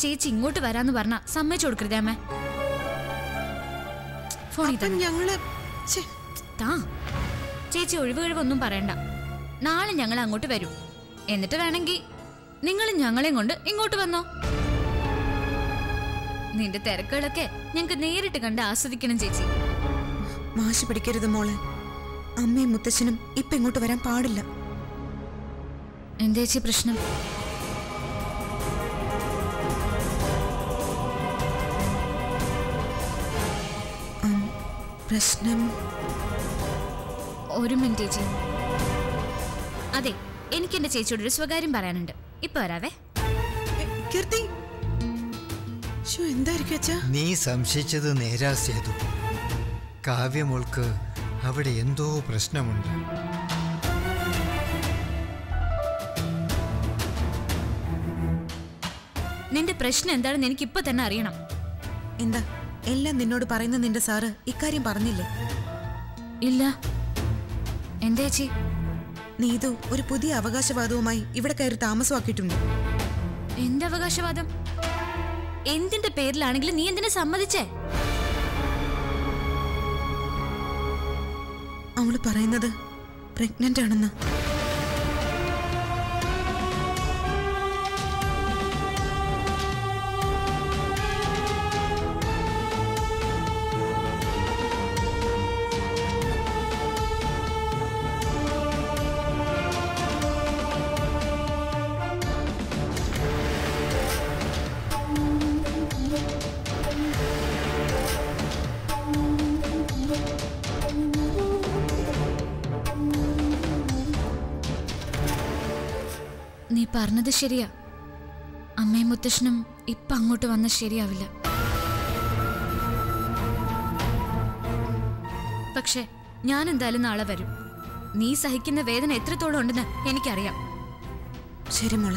ചേച്ചി ഇങ്ങോട്ട് വരാന്ന് പറഞ്ഞ സമ്മതിച്ചു കൊടുക്കരുതേ അമ്മേ ഫോണിൽ അപ്പം തന്നെ ഞങ്ങള് ഛെ, താ ചേച്ചി ഒഴിവ് കഴിവൊന്നും പറയണ്ട നാളെ ഞങ്ങൾ അങ്ങോട്ട് വരും എന്നിട്ട് വേണമെങ്കിൽ നിങ്ങൾ ഞങ്ങളെയും കൊണ്ട് ഇങ്ങോട്ട് വന്നോ നിന്റെ തിരക്കുകളൊക്കെ ഞങ്ങൾക്ക് നേരിട്ട് കണ്ട് ആസ്വദിക്കണം ചേച്ചി വാശി പിടിക്കരുത് മോളെ അമ്മയും മുത്തച്ഛനും ഇപ്പൊ ഇങ്ങോട്ട് വരാൻ പാടില്ല എന്താ ചേച്ചി പ്രശ്നം ഉം, പ്രശ്നം ഒരു മിനിറ്റ് ചേച്ചി അതെ എനിക്ക് എന്റെ ചേച്ചിയോട് ഒരു സ്വകാര്യം പറയാനുണ്ട് ഇപ്പൊ വരാവേ എ, കീർത്തി ശോ, എന്തായിരിക്കും അച്ഛാ നീ സംശയിച്ചത് നേരാ സേതു കാവ്യമോൾക്ക് അവിടെ എന്തോ പ്രശ്നമുണ്ട് നിന്റെ പ്രശ്നം എന്താണെന്ന് എനിക്ക് ഇപ്പൊ തന്നെ അറിയണം എന്താ എല്ലാം നിന്നോട് പറയുന്ന നിന്റെ സാറ് ഇക്കാര്യം പറഞ്ഞില്ലേ ഇല്ല എന്താ ചേച്ചി നീതു ഒരു പുതിയ അവകാശവാദവുമായി ഇവിടെ കയറി താമസമാക്കിയിട്ടുണ്ട് എന്ത് അവകാശവാദം എന്തിന്റെ പേരിലാണെങ്കിലും നീ എന്തിനെ സമ്മതിച്ചേ അവള് പറയുന്നത് പ്രഗ്നന്റ് ആണെന്ന് നീ പറഞ്ഞത് ശരിയാ അമ്മയും മുത്തശ്ശനും ഇപ്പൊ അങ്ങോട്ട് വന്ന ശരിയാവില്ല പക്ഷെ ഞാൻ എന്തായാലും നാളെ വരും നീ സഹിക്കുന്ന വേദന എത്രത്തോളം ഉണ്ടെന്ന് എനിക്കറിയാം ശരി മോളെ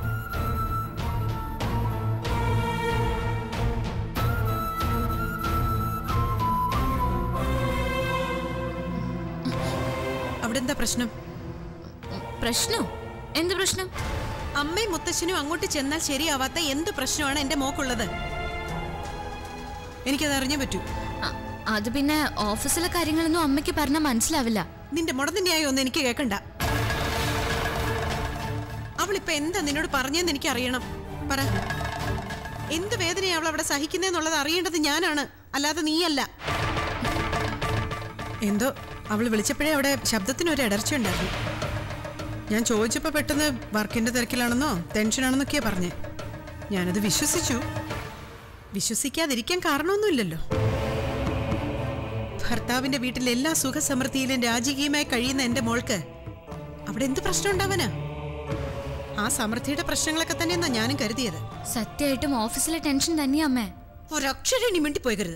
അവിടെ എന്താ പ്രശ്നം പ്രശ്നോ എന്ത് പ്രശ്നം അമ്മയും മുത്തശ്ശനും അങ്ങോട്ട് ചെന്നാൽ ശരിയാവാത്ത എന്ത് പ്രശ്നമാണ് എന്റെ മോക്കുള്ളത് എനിക്കത് അറിഞ്ഞേ പറ്റൂ അ- അത് പിന്നെ ഓഫീസിലെ കാര്യങ്ങളൊന്നും അമ്മയ്ക്ക് പറഞ്ഞാൽ മനസ്സിലാവില്ല നിന്റെ മുടന്തിന്യായം ഒന്നും എനിക്ക് കേൾക്കണ്ട അവളിപ്പോ എന്താ നിന്നോട് പറഞ്ഞെന്ന് എനിക്ക് അറിയണം പറ എന്ത് വേദനയാ അവൾ അവിടെ സഹിക്കുന്നതെന്നുള്ളത് അറിയേണ്ടത് ഞാനാണ് അല്ലാതെ നീയല്ല എന്തോ അവൾ വിളിച്ചപ്പോഴേ അവിടെ ശബ്ദത്തിന് ഒരു ഇടർച്ച ഉണ്ടായിരുന്നു ഞാൻ ചോദിച്ചപ്പോൾ പെട്ടെന്ന് വർക്കിന്റെ തിരക്കിലാണെന്നോ ടെൻഷനാണെന്നൊക്കെയാ പറഞ്ഞേ ഞാനത് വിശ്വസിച്ചു വിശ്വസിക്കാതിരിക്കാൻ കാരണമൊന്നുമില്ലല്ലോ ഭർത്താവിന്റെ വീട്ടിൽ എല്ലാ സുഖസമൃദ്ധിയിലും രാജകീയമായി കഴിയുന്ന എന്റെ മോൾക്ക് അവിടെ എന്ത് പ്രശ്നം ഉണ്ടാവാനാ ആ സമൃദ്ധിയുടെ പ്രശ്നങ്ങളൊക്കെ തന്നെയെന്നാ ഞാനും കരുതിയത് സത്യമായിട്ടും ഓഫീസിലെ ടെൻഷൻ തന്നെയാ അമ്മേ ഒരക്ഷരം ഇനി മിണ്ടി പോയരുത്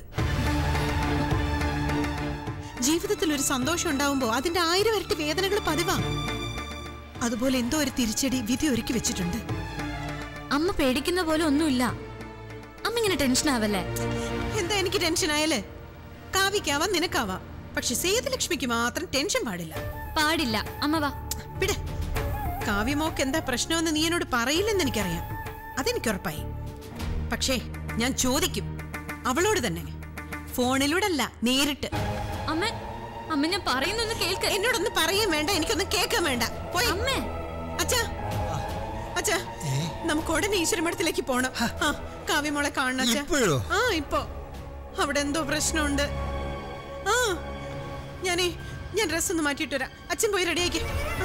ജീവിതത്തിൽ ഒരു സന്തോഷം ഉണ്ടാവുമ്പോ അതിന്റെ ആയിരം ഇരട്ടി വേദനകൾ പതിവാ അതുപോലെ എന്തോ ഒരു തിരിച്ചടി വിധി ഒരുക്കി വെച്ചിട്ടുണ്ട് അമ്മ പേടിക്കുന്ന പോലെ ഒന്നുമില്ല അമ്മ ഇങ്ങനെ ടെൻഷൻ ആവല്ലേ എന്താ എനിക്ക് ടെൻഷൻ ആയാലേ കാവിക്കാവാം നിനക്കാവാം പക്ഷെ സേതുലക്ഷ്മിക്ക് മാത്രം ടെൻഷൻ പാടില്ല പാടില്ല അമ്മ വാ വിട് കാവ്യമോക്ക് എന്താ പ്രശ്നമെന്ന് നീ എന്നോട് പറയില്ലെന്ന് എനിക്കറിയാം അതെനിക്ക് ഉറപ്പായി പക്ഷേ ഞാൻ ചോദിക്കും അവളോട് തന്നെ ഫോണിലൂടെ അല്ല നേരിട്ട് അമ്മ അമ്മ ഞാൻ പറയുന്നൊന്ന് കേൾക്ക് എന്നോടൊന്ന് പറയാൻ വേണ്ട എനിക്കൊന്നും കേൾക്കാൻ വേണ്ട പോയി അമ്മേ അച്ഛാ അച്ഛാ നമുക്ക് ഉടനെ ഈശ്വരമഠത്തിലേക്ക് പോണം ആ കാവ്യമോളെ കാണണം അച്ഛാ ഇപ്പോഴോ? ആ ഇപ്പോ അവിടെ എന്തോ പ്രശ്നമുണ്ട് ആ ഞാനേ ഞാൻ ഡ്രസ് ഒന്ന് മാറ്റിയിട്ട് വരാം അച്ഛൻ പോയി റെഡിയാക്കി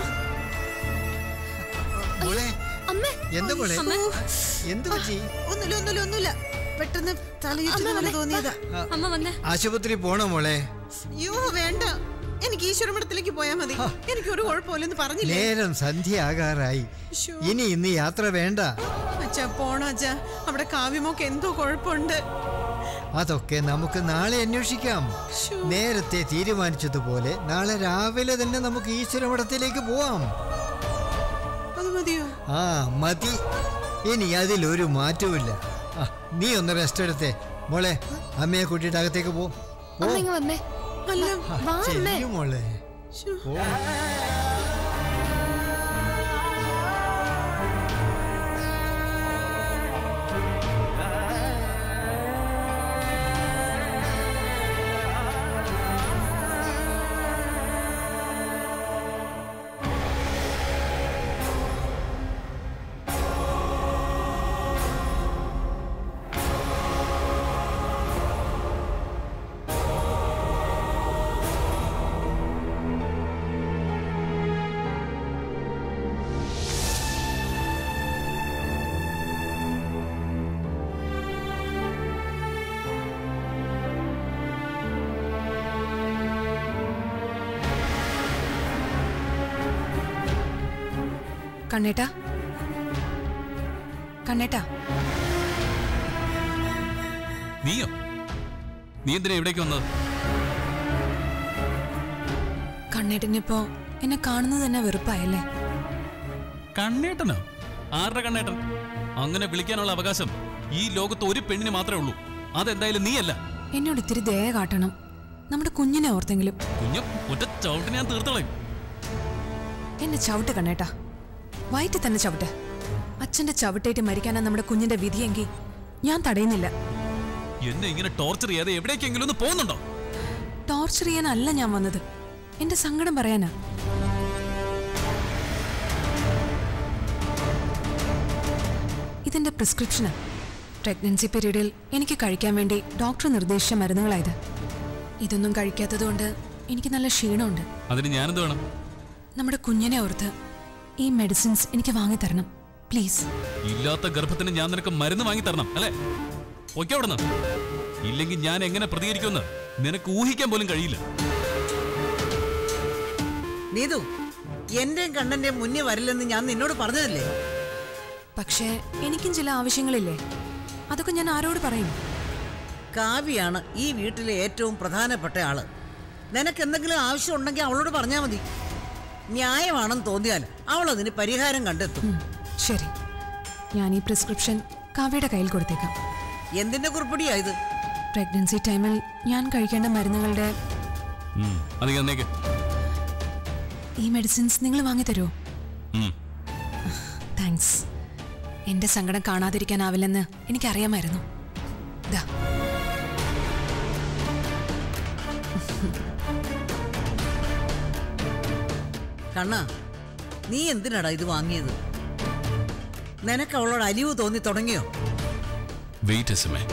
മോളെ അമ്മേ എന്താ മോളെ അമ്മ. എന്ത് പറ്റി ഒന്നുമില്ല ഒന്നുമില്ല ഒന്നുമില്ല പെട്ടെന്ന് തലയുറ്റുന്ന പോലെ തോന്നിയതാ അമ്മ വന്നേ ആശുപത്രി പോണോ മോളെ അയ്യോ വേണ്ട എനിക്ക് ഈശ്വരമഠത്തിലേക്ക് പോയാൽ മതി എനിക്ക് ഒരു കുഴപ്പമില്ലെന്ന് പറഞ്ഞില്ലേ നേരം സന്ധ്യ ആകാറായി ശ്ശോ. ഇനി ഇന്ന് യാത്ര വേണ്ട അച്ഛാ പോണോ അച്ഛാ അവിടെ കാവ്യമോക്ക് എന്തോ കുഴപ്പമുണ്ട് അതൊക്കെ നമുക്ക് നാളെ അന്വേഷിക്കാം ശ്ശോ. നേരത്തെ തീരുമാനിച്ചതുപോലെ നാളെ രാവിലെ തന്നെ നമുക്ക് ഈശ്വരമഠത്തിലേക്ക് പോവാം അത് മതിയോ ആ മതി ഇനി അതിലൊരു മാറ്റവുമില്ല ആ, നീ ഒന്ന് റെസ്റ്റ് എടുത്തേ മോളെ അമ്മയെ കൂട്ടിയിട്ട് അകത്തേക്ക് പോ പോ. അമ്മ ഇങ്ങ് വന്നേ അല്ല വാ അമ്മേ ചെല്ലു മോളെ ശ്ശോ. പോ. കണ്ണേട്ടാ കണ്ണേട്ടാ നീയോ നീ എന്തിനാ ഇവിടേക്ക് വന്നത് കണ്ണേട്ടനിപ്പോ എന്നെ കാണുന്നത് തന്നെ വെറുപ്പായല്ലേ കണ്ണേട്ടനോ ആരുടെ കണ്ണേട്ടൻ അങ്ങനെ വിളിക്കാനുള്ള അവകാശം ഈ ലോകത്ത് ഒരു പെണ്ണിന് മാത്രമേ ഉള്ളൂ അതെന്തായാലും നീയല്ല എന്നോട് ഇത്തിരി ദയ കാട്ടണം നമ്മുടെ കുഞ്ഞിനെ ഓർത്തെങ്കിലും കുഞ്ഞും ഒറ്റ ചവിട്ടിന് ഞാൻ തീർത്തളയും എന്നെ ചവിട്ട് കണ്ണേട്ടാ വയറ്റിൽ തന്നെ ചവിട്ട് അച്ഛന്റെ ചവിട്ടേറ്റ് മരിക്കാനാ നമ്മുടെ കുഞ്ഞിന്റെ വിധിയെങ്കിൽ ഞാൻ തടയുന്നില്ല എന്നെ ഇങ്ങനെ ടോർച്ചർ ചെയ്യാതെ എവിടേക്കെങ്കിലും ഒന്ന് പോകുന്നുണ്ടോ ടോർച്ചർ ചെയ്യാനല്ല ഞാൻ വന്നത് എന്റെ സങ്കടം പറയാനാ ഇതെന്റെ പ്രിസ്ക്രിപ്ഷനാ പ്രഗ്നൻസി പീരീഡിൽ എനിക്ക് കഴിക്കാൻ വേണ്ടി ഡോക്ടർ നിർദ്ദേശിച്ച മരുന്നുകളായത് ഇതൊന്നും കഴിക്കാത്തതുകൊണ്ട് എനിക്ക് നല്ല ക്ഷീണമുണ്ട് അതിന് ഞാനെന്ത് വേണം നമ്മുടെ കുഞ്ഞിനെ ഓർത്ത് ഈ മെഡിസിൻസ് എനിക്ക് വാങ്ങിത്തരണം പ്ലീസ് ഇല്ലാത്ത ഗർഭത്തിന് ഞാൻ നിനക്ക് മരുന്ന് വാങ്ങി തരണം അല്ലേ പൊയ്ക്കോ അവിടുന്ന് ഇല്ലെങ്കിൽ ഞാൻ എങ്ങനെ പ്രതികരിക്കുമെന്ന് നിനക്ക് ഊഹിക്കാൻ പോലും കഴിയില്ല നീതു എന്റെയും കണ്ണന്റെയും മുന്നേ വരില്ലെന്ന് ഞാൻ നിന്നോട് പറഞ്ഞതല്ലേ പക്ഷേ എനിക്കും ചില ആവശ്യങ്ങളില്ലേ അതൊക്കെ ഞാൻ ആരോട് പറയും കാവ്യാണ് ഈ വീട്ടിലെ ഏറ്റവും പ്രധാനപ്പെട്ട ആള് നിനക്ക് എന്തെങ്കിലും ആവശ്യം ഉണ്ടെങ്കിൽ അവളോട് പറഞ്ഞാൽ മതി ന്യായമാണെന്ന് തോന്നിയാൽ അവൾ അതിന് പരിഹാരം കണ്ടെത്തും ഉം, ശരി ഞാൻ ഈ പ്രിസ്ക്രിപ്ഷൻ കാവ്യയുടെ കയ്യിൽ കൊടുത്തേക്കാം എന്തിന്റെ കുറിപ്പടിയാ ഇത് പ്രഗ്നൻസി ടൈമിൽ ഞാൻ കഴിക്കേണ്ട മരുന്നുകളുടെ ഉം, അത് എന്നേക്ക് ഈ മെഡിസിൻസ് നിങ്ങൾ വാങ്ങിത്തരുമോ താങ്ക്സ് എന്റെ സങ്കടം കാണാതിരിക്കാനാവില്ലെന്ന് എനിക്കറിയാമായിരുന്നു ദാ കണ്ണ നീ എന്തിനാടാ ഇത് വാങ്ങിയത് നിനക്ക് അവളോട് അലിവ് തോന്നി തുടങ്ങിയോ വെയിറ്റ് എസ്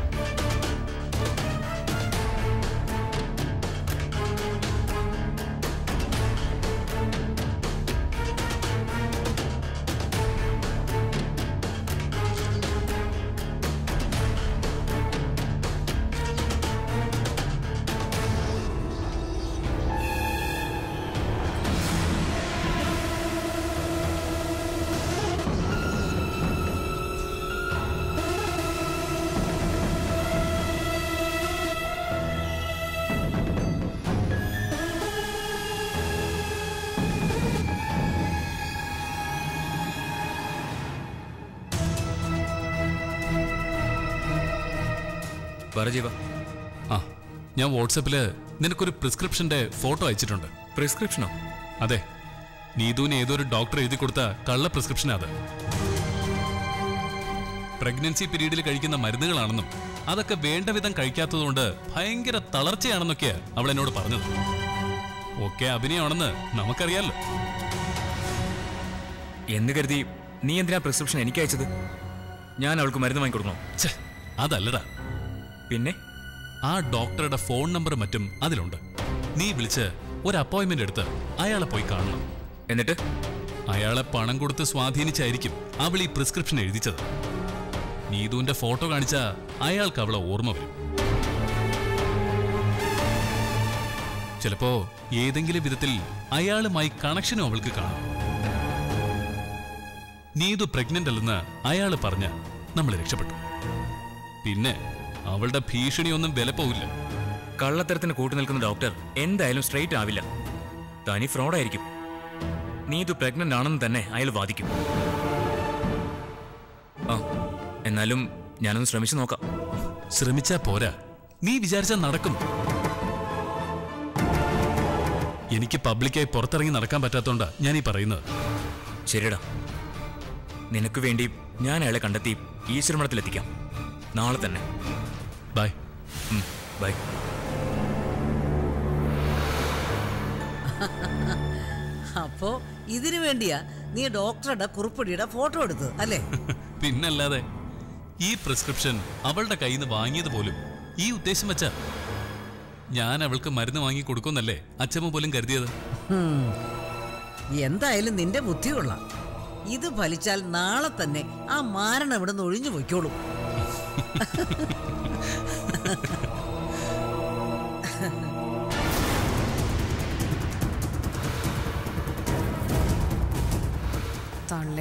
പറ ജീവ ആ ഞാൻ വാട്സപ്പില് നിനക്കൊരു പ്രിസ്ക്രിപ്ഷന്റെ ഫോട്ടോ അയച്ചിട്ടുണ്ട് പ്രിസ്ക്രിപ്ഷനോ അതെ നീതുവിന് ഏതൊരു ഡോക്ടർ എഴുതി കൊടുത്ത കള്ള പ്രിസ്ക്രിപ്ഷനാ അത് പ്രഗ്നൻസി പീരീഡിൽ കഴിക്കുന്ന മരുന്നുകളാണെന്നും അതൊക്കെ വേണ്ട വിധം കഴിക്കാത്തതുകൊണ്ട് ഭയങ്കര തളർച്ചയാണെന്നൊക്കെയാ അവൾ എന്നോട് പറഞ്ഞത് ഒക്കെ അഭിനയമാണെന്ന് നമുക്കറിയാലോ എന്ന് കരുതി നീ എന്തിനാ പ്രിസ്ക്രിപ്ഷൻ എനിക്ക് അയച്ചത് ഞാൻ അവൾക്ക് മരുന്ന് വാങ്ങിക്കൊടുക്കണോ ഛെ, അതല്ലടാ പിന്നെ ആ ഡോക്ടറുടെ ഫോൺ നമ്പർ മറ്റും അതിലുണ്ട് നീ വിളിച്ച് ഒരു അപ്പോയിന്റ്മെന്റ് എടുത്ത് അയാളെ പോയി കാണണം എന്നിട്ട് അയാളെ പണം കൊടുത്ത് സ്വാധീനിച്ചായിരിക്കും അവൾ ഈ പ്രിസ്ക്രിപ്ഷൻ എഴുതിച്ചത് നീതുവിന്റെ ഫോട്ടോ കാണിച്ച അയാൾക്ക് അവളെ ഓർമ്മ വരും ചിലപ്പോ ഏതെങ്കിലും വിധത്തിൽ അയാളുമായി കണക്ഷനും അവൾക്ക് കാണും നീതു പ്രഗ്നന്റ് അല്ലെന്ന് അയാൾ പറഞ്ഞ നമ്മൾ രക്ഷപ്പെട്ടു പിന്നെ അവളുടെ ഭീഷണിയൊന്നും വില പോവില്ല കള്ളത്തരത്തിന് കൂട്ടു നിൽക്കുന്ന ഡോക്ടർ എന്തായാലും സ്ട്രെയിറ്റ് ആവില്ല തനി ഫ്രോഡായിരിക്കും നീ ഇത് പ്രഗ്നന്റ് ആണെന്ന് തന്നെ അയാൾ വാദിക്കും ആ എന്നാലും ഞാനൊന്ന് ശ്രമിച്ചു നോക്കാം ശ്രമിച്ചാ പോരാ നീ വിചാരിച്ചാൽ നടക്കും എനിക്ക് പബ്ലിക്കായി പുറത്തിറങ്ങി നടക്കാൻ പറ്റാത്തോണ്ടാ ഞാൻ ഈ പറയുന്നത് ശരിടാ നിനക്ക് വേണ്ടി ഞാൻ അയാളെ കണ്ടെത്തി ഈശ്വരമഠത്തിലെത്തിക്കാം നാളെ തന്നെ ബൈ ഉം, ബൈ അപ്പോ ഇതിനു വേണ്ടിയാ നീ ഡോക്ടറുടെ കുറിപ്പടിയുടെ ഫോട്ടോ എടുത്തത് അല്ലേ പിന്നല്ലാതെ ഈ പ്രിസ്ക്രിപ്ഷൻ അവളുടെ കയ്യിൽ നിന്ന് വാങ്ങിയത് പോലും ഈ ഉദ്ദേശം വെച്ചാ ഞാൻ അവൾക്ക് മരുന്ന് വാങ്ങി കൊടുക്കുമെന്നല്ലേ അച്ഛമ്മ പോലും കരുതിയത് ഹും. എന്തായാലും നിന്റെ ബുദ്ധി കൊള്ളാം ഇത് ഫലിച്ചാൽ നാളെ തന്നെ ആ മാരൻ ഇവിടെ നിന്ന് ഒഴിഞ്ഞു പൊയ്ക്കോളും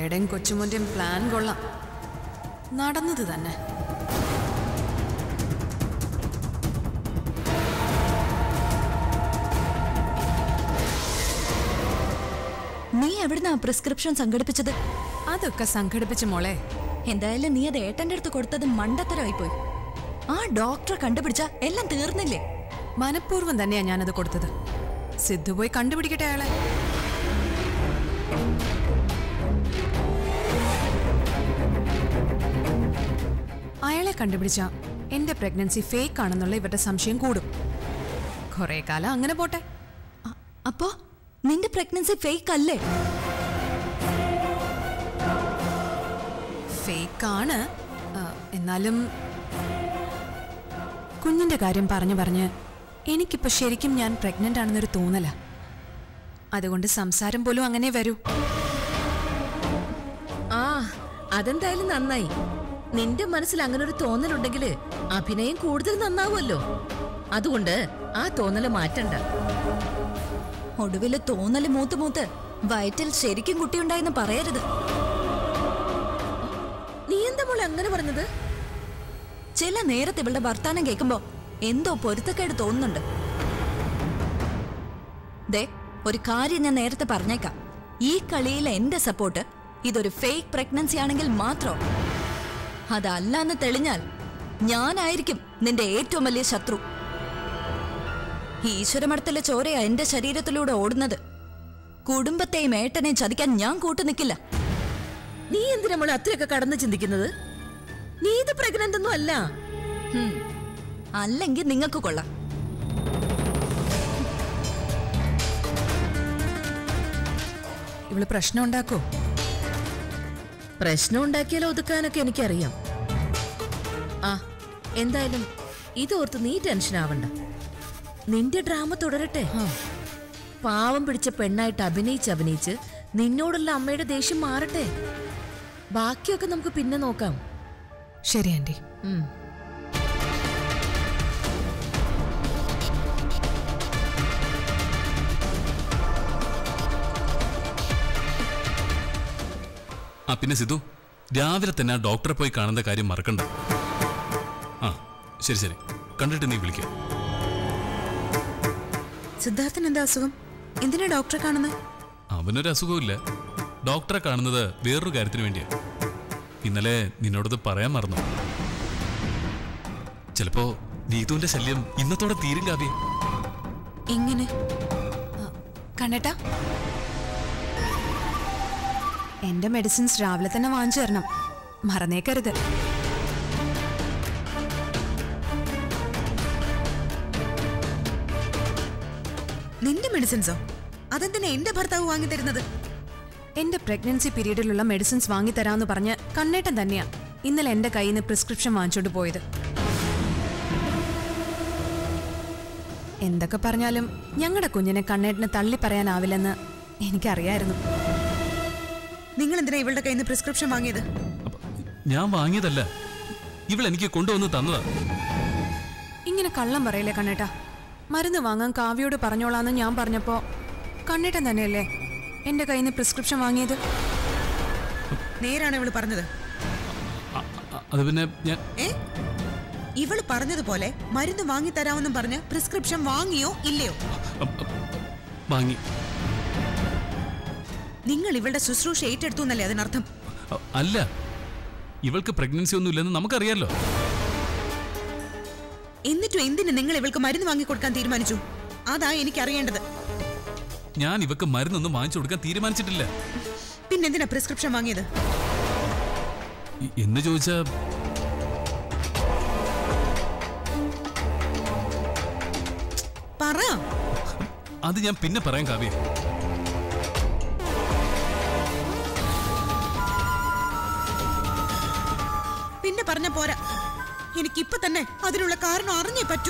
ശ്രേയയുടെയും കൊച്ചുമോന്റെയും പ്ലാൻ കൊള്ളാം നടന്നത് തന്നെ നീ എവിടുന്നാ പ്രിസ്ക്രിപ്ഷൻ സംഘടിപ്പിച്ചത് അതൊക്കെ സംഘടിപ്പിച്ച് മോളെ എന്തായാലും നീ അത് ഏട്ടന്റെ അടുത്ത് കൊടുത്തത് മണ്ടത്തരമായി പോയി ആ ഡോക്ടറെ കണ്ടുപിടിച്ച എല്ലാം തീർന്നില്ലേ മനഃപൂർവ്വം തന്നെയാ ഞാനത് കൊടുത്തത് സിദ്ധു പോയി കണ്ടുപിടിക്കട്ടെ അയാളെ അയാളെ കണ്ടുപിടിച്ച എന്റെ പ്രഗ്നൻസി ഫേക്ക് ആണെന്നുള്ള ഇവരുടെ സംശയം കൂടും കുറെ കാലം അങ്ങനെ പോട്ടെ അ- അപ്പോ നിന്റെ പ്രഗ്നൻസി ഫേക്ക് അല്ലേ ഫേക്ക് ആണ് ആ, എന്നാലും കുഞ്ഞിന്റെ കാര്യം പറഞ്ഞു പറഞ്ഞ് എനിക്കിപ്പോ ശരിക്കും ഞാൻ പ്രഗ്നന്റ് ആണെന്നൊരു തോന്നല അതുകൊണ്ട് സംസാരം പോലും അങ്ങനെ വരൂ ആ അതെന്തായാലും നന്നായി നിന്റെ മനസ്സിൽ അങ്ങനെ ഒരു തോന്നലുണ്ടെങ്കിൽ അഭിനയം കൂടുതൽ നന്നാവുമല്ലോ അതുകൊണ്ട് ആ തോന്നല് മാറ്റണ്ട ഒടുവില് തോന്നല് മൂത്ത് മൂത്ത് വയറ്റിൽ ശരിക്കും കുട്ടിയുണ്ടായെന്ന് പറയരുത് നീ എന്താ മോളെ അങ്ങനെ പറഞ്ഞത് ചില നേരത്തെ ഇവളുടെ വർത്താനം കേൾക്കുമ്പോ എന്തോ പൊരുത്തക്കേട് തോന്നുന്നുണ്ട് ദേ ഒരു കാര്യം ഞാൻ നേരത്തെ പറഞ്ഞേക്കാം ഈ കളിയിലെ എന്റെ സപ്പോർട്ട് ഇതൊരു ഫേക്ക് പ്രഗ്നൻസി ആണെങ്കിൽ മാത്രം അതല്ലാന്ന് തെളിഞ്ഞാൽ ഞാനായിരിക്കും നിന്റെ ഏറ്റവും വലിയ ശത്രു ഈശ്വരമടത്തിലെ ചോരയാ എന്റെ ശരീരത്തിലൂടെ ഓടുന്നത് കുടുംബത്തെയും ഏട്ടനെയും ചതിക്കാൻ ഞാൻ കൂട്ടുനിൽക്കില്ല നീ എന്തിനാ മോളെ അത്രയൊക്കെ കടന്ന് ചിന്തിക്കുന്നത് നീ ഇത് പ്രഗ്നന്റ് ഒന്നും അല്ല ഹും. അല്ലെങ്കിൽ നിങ്ങൾക്ക് കൊള്ളാം ഇവള് പ്രശ്നം ഉണ്ടാക്കോ പ്രശ്നം ഉണ്ടാക്കിയാലോ ഒതുക്കാനൊക്കെ എനിക്കറിയാം ആ എന്തായാലും ഇതോർത്ത് നീ ടെൻഷൻ ആവണ്ട നിന്റെ ഡ്രാമ തുടരട്ടെ പാവം പിടിച്ച പെണ്ണായിട്ട് അഭിനയിച്ച് അഭിനയിച്ച് നിന്നോടുള്ള അമ്മയുടെ ദേഷ്യം മാറട്ടെ ബാക്കിയൊക്കെ നമുക്ക് പിന്നെ നോക്കാം ശരി ആന്റി ഉം. ആ പിന്നെ സിദ്ധു രാവിലെ തന്നെ ആ ഡോക്ടറെ പോയി കാണുന്ന കാര്യം മറക്കണ്ട ആ ശരി ശരി കണ്ടിട്ട് നീ വിളിക്കാം സിദ്ധാർത്ഥന് എന്താ അസുഖം എന്തിനാ ഡോക്ടറെ കാണുന്നത് അവനൊരു അസുഖമില്ല ഡോക്ടറെ കാണുന്നത് വേറൊരു കാര്യത്തിന് വേണ്ടിയാ ഇന്നലെ നിന്നോടത് പറയാൻ മറന്നു ചിലപ്പോ നീതുവിന്റെ ശല്യം ഇന്നത്തോടെ തീരും കാവ്യ എങ്ങനെ കണ്ണേട്ടാ എന്റെ മെഡിസിൻസ് രാവിലെ തന്നെ വാങ്ങിച്ചു തരണം മറന്നേക്കരുത് നിന്റെ മെഡിസിൻസോ അതെന്തിനാ എന്റെ ഭർത്താവ് വാങ്ങി തരുന്നത് എന്റെ പ്രഗ്നൻസി പീരീഡിലുള്ള മെഡിസിൻസ് വാങ്ങിത്തരാന്ന് പറഞ്ഞ് കണ്ണേട്ടൻ തന്നെയാ ഇന്നലെ എന്റെ കയ്യിൽ നിന്ന് പ്രിസ്ക്രിപ്ഷൻ വാങ്ങിച്ചോണ്ട് പോയത് എന്തൊക്കെ പറഞ്ഞാലും ഞങ്ങളുടെ കുഞ്ഞിനെ കണ്ണേട്ടന് തള്ളി പറയാനാവില്ലെന്ന് എനിക്കറിയായിരുന്നു നിങ്ങൾ എന്തിനാ ഇവളുടെ കയ്യിൽ നിന്ന് പ്രിസ്ക്രിപ്ഷൻ വാങ്ങിയത് അപ്പൊ ഞാൻ വാങ്ങിയതല്ല ഇവൾ എനിക്ക് കൊണ്ടുവന്ന് തന്നതാ ഇങ്ങനെ കള്ളം പറയില്ലേ കണ്ണേട്ടാ മരുന്ന് വാങ്ങാൻ കാവ്യോട് പറഞ്ഞോളാന്ന് ഞാൻ പറഞ്ഞപ്പോ കണ്ണേട്ടൻ തന്നെയല്ലേ എന്റെ കയ്യിൽ നിന്ന് പ്രിസ്ക്രിപ്ഷൻ വാങ്ങിയത് നേരാണ് ഇവള് പറഞ്ഞത് അ- അ- അത് പിന്നെ ഞാൻ ഏ ഇവള് പറഞ്ഞതുപോലെ മരുന്ന് വാങ്ങി തരാമെന്നും പറഞ്ഞ് പ്രിസ്ക്രിപ്ഷൻ വാങ്ങിയോ ഇല്ലയോ അ- അ- വാങ്ങി നിങ്ങൾ ഇവളുടെ ശുശ്രൂഷ ഏറ്റെടുത്തു എന്നല്ലേ അതിനർത്ഥം അ- അല്ല ഇവൾക്ക് പ്രഗ്നൻസി ഒന്നും ഇല്ലെന്ന് നമുക്കറിയാലോ എന്നിട്ടും എന്തിന് നിങ്ങൾ ഇവൾക്ക് മരുന്ന് വാങ്ങി കൊടുക്കാൻ തീരുമാനിച്ചു അതാ എനിക്ക് അറിയേണ്ടത് ഞാൻ ഇവക്ക് മരുന്നൊന്നും വാങ്ങിച്ചു കൊടുക്കാൻ തീരുമാനിച്ചിട്ടില്ല പിന്നെന്തിനാ പ്രിസ്ക്രിപ്ഷൻ വാങ്ങിയത് ഇ- എന്ന് ചോദിച്ചാ പറ അത് ഞാൻ പിന്നെ പറയാം കാവ്യ പിന്നെ പറഞ്ഞ പോരാ എനിക്കിപ്പൊ തന്നെ അതിനുള്ള കാരണം അറിഞ്ഞേ പറ്റൂ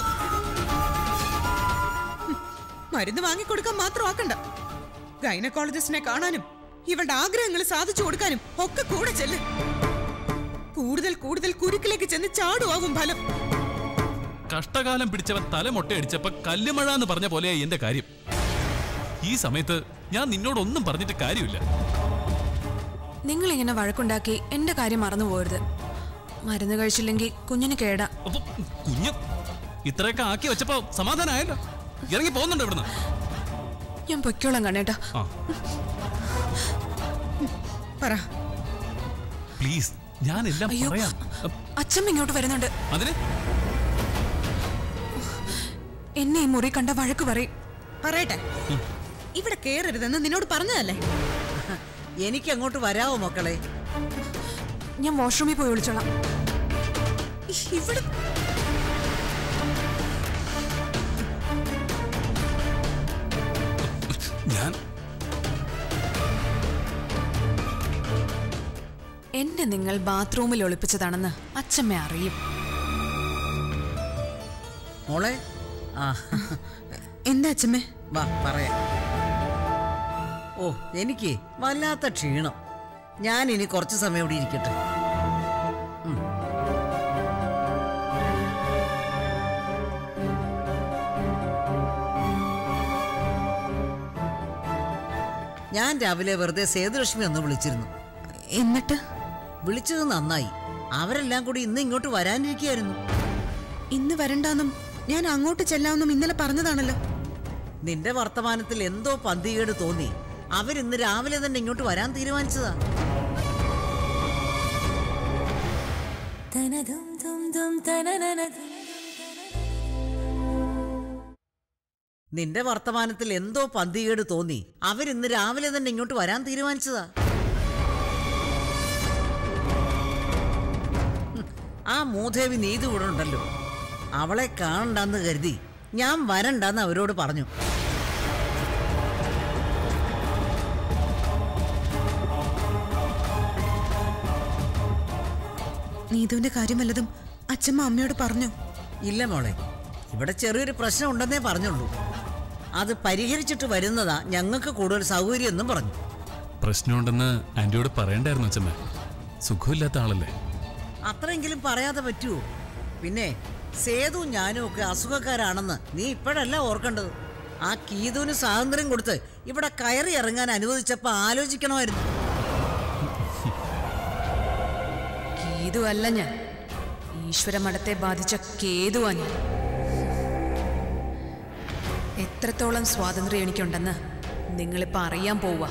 ഹും, മരുന്ന് വാങ്ങിക്കൊടുക്കാൻ മാത്രം ആക്കണ്ട ഗൈനക്കോളജിസ്റ്റിനെ കാണാനും ഇവളുടെ ആഗ്രഹങ്ങൾ സാധിച്ചു കൊടുക്കാനും ഒക്കെ കൂടെ ചെല്ല് കൂടുതൽ കൂടുതൽ കുരുക്കിലേക്ക് ചെന്ന് ചാടുവാകും ഫലം കഷ്ടകാലം പിടിച്ചവൻ തലമൊട്ടയടിച്ചപ്പോ കല്ലുമഴ എന്ന് പറഞ്ഞ പോലെയായി എന്റെ കാര്യം ഈ സമയത്ത് ഞാൻ നിന്നോടൊന്നും പറഞ്ഞിട്ട് കാര്യമില്ല നിങ്ങൾ ഇങ്ങനെ വഴക്കുണ്ടാക്കി എന്റെ കാര്യം മറന്നു പോരുത് മരുന്ന് കഴിച്ചില്ലെങ്കിൽ കുഞ്ഞിന് കേടാ അപ്പൊ കുഞ്ഞ് ഇത്രയൊക്കെ ആക്കി വെച്ചപ്പോ സമാധാനമായല്ലോ ഇറങ്ങി പോകുന്നുണ്ടോ ഇവിടുന്ന് ഞാൻ പൊയ്ക്കോളാം കണ്ണേട്ടാ ആ പറ പ്ലീസ് ഞാൻ എല്ലാം അയ്യോ പറയാം അച്ഛൻ ഇങ്ങോട്ട് വരുന്നുണ്ട് അതിന് എന്നെ ഈ മുറി കണ്ട വഴക്ക് പറയും പറയട്ടെ ഇവിടെ കേറരുതെന്ന് നിന്നോട് പറഞ്ഞതല്ലേ എനിക്ക് അങ്ങോട്ട് വരാവോ മക്കളെ ഞാൻ വാഷ്റൂമിൽ പോയി വിളിച്ചോളാം ഇവിടെ ഞാൻ എന്നെ നിങ്ങൾ ബാത്റൂമിൽ ഒളിപ്പിച്ചതാണെന്ന് അച്ഛമ്മ അറിയും മോളെ ആ എന്താ അച്ഛമ്മേ വാ പറയാം ഓ എനിക്ക് വല്ലാത്ത ക്ഷീണം ഞാൻ ഇനി കുറച്ച് സമയം ഇവിടെ ഇരിക്കട്ടെ ഉം. ഞാൻ രാവിലെ വെറുതെ സേതുലക്ഷ്മി ഒന്ന് വിളിച്ചിരുന്നു എന്നിട്ട് വിളിച്ചത് നന്നായി അവരെല്ലാം കൂടി ഇന്ന് ഇങ്ങോട്ട് വരാനിരിക്കുകയായിരുന്നു ഇന്ന് വരണ്ടാന്നും ഞാൻ അങ്ങോട്ട് ചെല്ലാമെന്നും ഇന്നലെ പറഞ്ഞതാണല്ലോ നിന്റെ വർത്തമാനത്തിൽ എന്തോ പന്തികേട് തോന്നി അവരിന്ന് രാവിലെ തന്നെ ഇങ്ങോട്ട് വരാൻ തീരുമാനിച്ചതാ നിന്റെ വർത്തമാനത്തിൽ എന്തോ പന്തികേട് തോന്നി അവരിന്ന് രാവിലെ തന്നെ ഇങ്ങോട്ട് വരാൻ തീരുമാനിച്ചതാ ഹും, ആ മൂദേവി നീതി കൂടെ ഉണ്ടല്ലോ അവളെ കാണണ്ടെന്ന് കരുതി ഞാൻ വരണ്ടെന്ന് അവരോട് പറഞ്ഞു നീതുവിന്റെ കാര്യം വല്ലതും അച്ഛമ്മ അമ്മയോട് പറഞ്ഞു ഇല്ല മോളെ ഇവിടെ ചെറിയൊരു പ്രശ്നം ഉണ്ടെന്നേ പറഞ്ഞുള്ളൂ അത് പരിഹരിച്ചിട്ട് വരുന്നതാ ഞങ്ങൾക്ക് കൂടുതൽ സൗകര്യം എന്നും പറഞ്ഞു പ്രശ്നമുണ്ടെന്ന് ആന്റിയോട് പറയണ്ടായിരുന്നു അച്ഛമ്മ സുഖമില്ലാത്ത ആളല്ലേ അത്രയെങ്കിലും പറയാതെ പറ്റുമോ പിന്നെ സേതു ഞാനും ഒക്കെ അസുഖക്കാരാണെന്ന് നീ ഇപ്പോഴല്ല ഓർക്കേണ്ടത് ആ കീതുവിന് സ്വാതന്ത്ര്യം കൊടുത്ത് ഇവിടെ കയറി ഇറങ്ങാൻ അനുവദിച്ചപ്പോ ആലോചിക്കണമായിരുന്നു കേതു അല്ല ഞാൻ ഈശ്വര മഠത്തെ ബാധിച്ച കേതുവാ ഞാൻ എത്രത്തോളം സ്വാതന്ത്ര്യം എനിക്കുണ്ടെന്ന് നിങ്ങളിപ്പോ അറിയാൻ പോവുക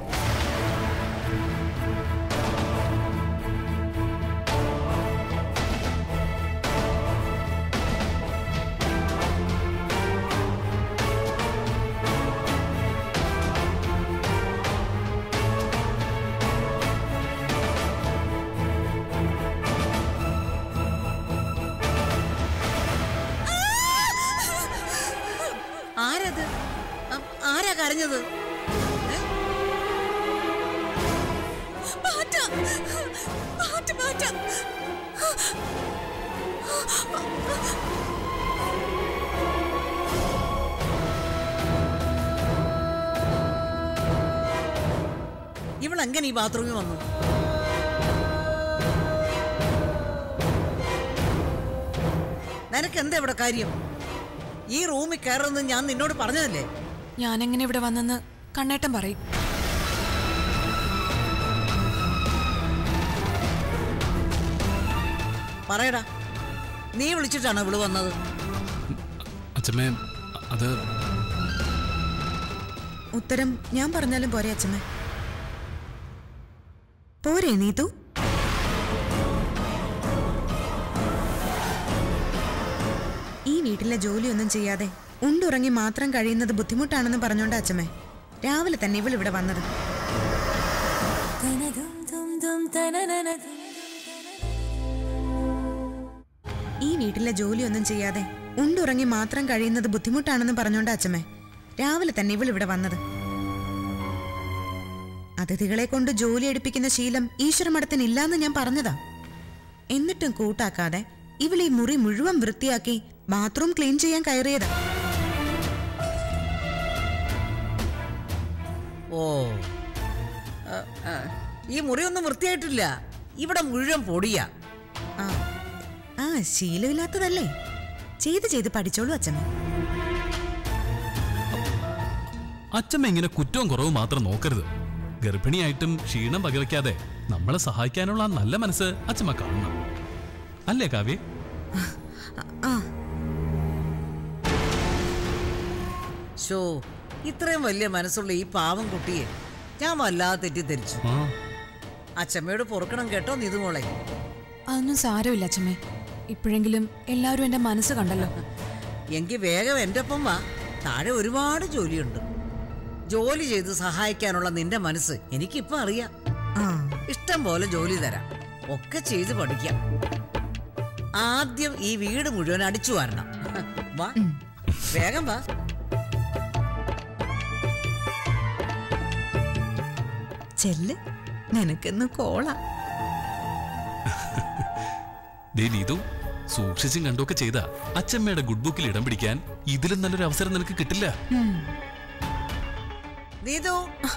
ആരത് ആ- ആരാ കരഞ്ഞത് ഏ? ഇവളെങ്ങനെ ഈ ബാത്റൂമിൽ വന്നു നിനക്ക് എന്താ ഇവിടെ കാര്യം ഈ റൂമിൽ കയറുന്നത് ഞാൻ നിന്നോട് പറഞ്ഞതല്ലേ ഞാനെങ്ങനെ ഇവിടെ വന്നെന്ന് കണ്ണേട്ടൻ പറയും പറയടാ നീ വിളിച്ചിട്ടാണ് ഇവള് വന്നത് അച്ഛമ്മേ അത് ഉത്തരം ഞാൻ പറഞ്ഞാലും പോരെ അച്ഛമ്മ പോരെ നീതു ഈ വീട്ടിലെ ജോലിയൊന്നും ചെയ്യാതെ ഉണ്ടുറങ്ങി മാത്രം കഴിയുന്നത് ബുദ്ധിമുട്ടാണെന്ന് പറഞ്ഞോണ്ട് അച്ഛമ്മേ രാവിലെ തന്നെ ഇവൾ ഇവിടെ വന്നത് ഈ വീട്ടിലെ ജോലിയൊന്നും ചെയ്യാതെ ഉണ്ടുറങ്ങി മാത്രം കഴിയുന്നത് ബുദ്ധിമുട്ടാണെന്ന് പറഞ്ഞോണ്ട് അച്ഛമ്മേ രാവിലെ തന്നെ ഇവൾ ഇവിടെ വന്നത് അതിഥികളെ കൊണ്ട് ജോലി എടുപ്പിക്കുന്ന ശീലം ഈശ്വരമഠത്തിന് ഇല്ലാന്ന് ഞാൻ പറഞ്ഞതാ എന്നിട്ടും കൂട്ടാക്കാതെ ഇവൾ ഈ മുറി മുഴുവൻ വൃത്തിയാക്കി ബാത്റൂം ക്ലീൻ ചെയ്യാൻ കയറിയതാ ഓ ആ, ആ, ഈ മുറിയൊന്നും വൃത്തിയായിട്ടില്ല ഇവിടെ മുഴുവൻ പൊടിയാ ആ ആ ശീലമില്ലാത്തതല്ലേ ചെയ്ത് ചെയ്ത് പഠിച്ചോളൂ അച്ഛമ്മ അച്ഛമ്മ ഇങ്ങനെ കുറ്റവും കുറവും മാത്രം നോക്കരുത് ഗർഭിണിയായിട്ടും ക്ഷീണം പകവയ്ക്കാതെ നമ്മളെ സഹായിക്കാനുള്ള ആ നല്ല മനസ്സ് അച്ഛമ്മ കാണണം അല്ലേ കാവ്യ ഷോ ഇത്രയും വലിയ മനസ്സുള്ള ഈ പാവം കുട്ടിയെ ഞാൻ വല്ലാതെ തെറ്റിദ്ധരിച്ചു ആ അച്ഛമ്മയോട് പൊറുക്കണം കേട്ടോ നിതുമോളെ അതൊന്നും സാരമില്ല അച്ഛമ്മേ ഇപ്പോഴെങ്കിലും എല്ലാവരും എൻ്റെ മനസ്സ് കണ്ടല്ലോ എങ്കിൽ വേഗം എൻ്റെ ഒപ്പം വാ താഴെ ഒരുപാട് ജോലിയുണ്ട് ജോലി ചെയ്ത് സഹായിക്കാനുള്ള നിന്റെ മനസ്സ് എനിക്കിപ്പോ അറിയാം ഇഷ്ടം പോലെ ജോലി തരാം ഒക്കെ ചെയ്ത് പഠിക്കാം ആദ്യം ഈ വീട് മുഴുവൻ അടിച്ചു വാരണം വാ വേഗം വാ ചെല്ല് നിനക്കിന്ന് കോള ദേ നീതു സൂക്ഷിച്ചും കണ്ടുമൊക്കെ ചെയ്ത അച്ഛമ്മയുടെ ഗുഡ് ബുക്കിൽ ഇടം പിടിക്കാൻ ഇതിലും നല്ലൊരു അവസരം നിനക്ക് കിട്ടില്ല നീതു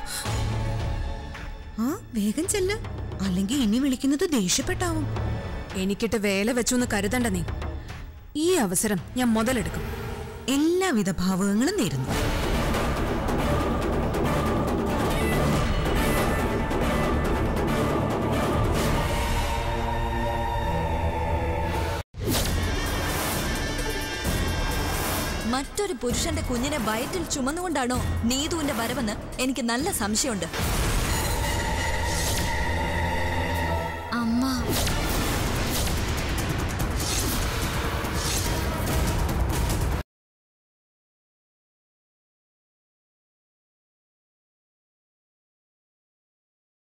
ആ വേഗം ചെല്ല് അല്ലെങ്കിൽ ഇനി വിളിക്കുന്നത് ദേഷ്യപ്പെട്ടാവും എനിക്കിട്ട് വേല വെച്ചു എന്ന് കരുതണ്ട നീ ഈ അവസരം ഞാൻ മുതലെടുക്കും എല്ലാവിധ ഭാവുകങ്ങളും നേരുന്നു മറ്റൊരു പുരുഷന്റെ കുഞ്ഞിനെ വയറ്റിൽ ചുമന്നുകൊണ്ടാണോ നീതുവിന്റെ വരവെന്ന് എനിക്ക് നല്ല സംശയമുണ്ട്